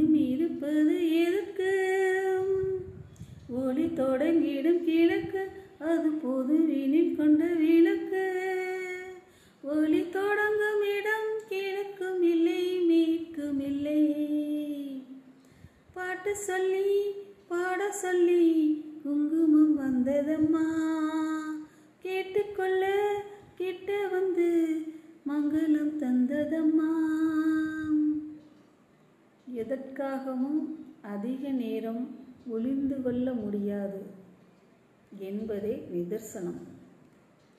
இன்னும் இருப்பது எதற்கு ஒளி தொடங்கிடும் கிழக்கு அது பொதுவினில் கொண்ட விளக்கு ஒளி தொடங்கும் இடம் கிழக்கும் இல்லை மீட்கும் இல்லை பாட்டு சொல்லி பாட சொல்லி குங்குமம் வந்ததம்மா கேட்டுக்கொள்ள கிட்ட வந்து மங்களம் தந்ததம்மா எதற்காகவும் அதிக நேரம் ஒளிந்து கொள்ள முடியாது என்பதே நிதர்சனம்